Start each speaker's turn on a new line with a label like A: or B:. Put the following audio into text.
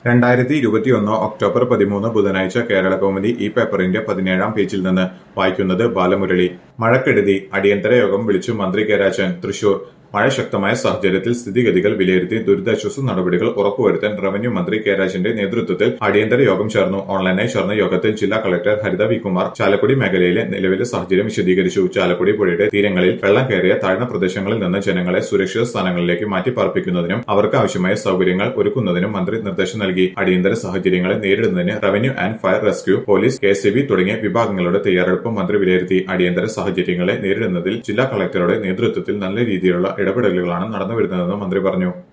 A: രണ്ടായിരത്തി ഇരുപത്തിയൊന്ന് ഒക്ടോബർ പതിമൂന്ന് ബുധനാഴ്ച കേരള കൗമുദി ഈ പേപ്പറിന്റെ പതിനേഴാം പേജിൽ നിന്ന് വായിക്കുന്നത് ബാലമുരളി മഴക്കെടുതി അടിയന്തര യോഗം വിളിച്ചു മന്ത്രി കെ രാജൻ തൃശൂർ മഴ ശക്തമായ സാഹചര്യത്തിൽ സ്ഥിതിഗതികൾ വിലയിരുത്തി ദുരിതാശ്വാസ നടപടികൾ ഉറപ്പുവരുത്താൻ റവന്യൂ മന്ത്രി കെ രാജന്റെ നേതൃത്വത്തിൽ അടിയന്തര യോഗം ചേർന്നു ഓൺലൈനായി ചേർന്ന യോഗത്തിൽ ജില്ലാ കളക്ടർ ഹരിത വി കുമാർ ചാലക്കുടി മേഖലയിലെ നിലവിലെ സാഹചര്യം വിശദീകരിച്ചു ചാലക്കുടി പുഴയുടെ തീരങ്ങളിൽ വെള്ളം കയറിയ താഴ്ന്ന പ്രദേശങ്ങളിൽ നിന്ന് ജനങ്ങളെ സുരക്ഷിത സ്ഥാനങ്ങളിലേക്ക് മാറ്റിപ്പാർപ്പിക്കുന്നതിനും അവർക്ക് ആവശ്യമായ സൗകര്യങ്ങൾ ഒരുക്കുന്നതിനും മന്ത്രി നിർദ്ദേശം നൽകി അടിയന്തര സാഹചര്യങ്ങളെ നേരിടുന്നതിന് revenue and fire rescue police K തുടങ്ങിയ വിഭാഗങ്ങളുടെ തയ്യാറെടുപ്പ് മന്ത്രി വിലയിരുത്തി അടിയന്തര സാഹചര്യങ്ങളെ നേരിടുന്നതിൽ ജില്ലാ കളക്ടറുടെ നേതൃത്വത്തിൽ നല്ല രീതിയിലുള്ള ഇടപെടലുകളാണ് നടന്നുവരുന്നതെന്ന് മന്ത്രി പറഞ്ഞു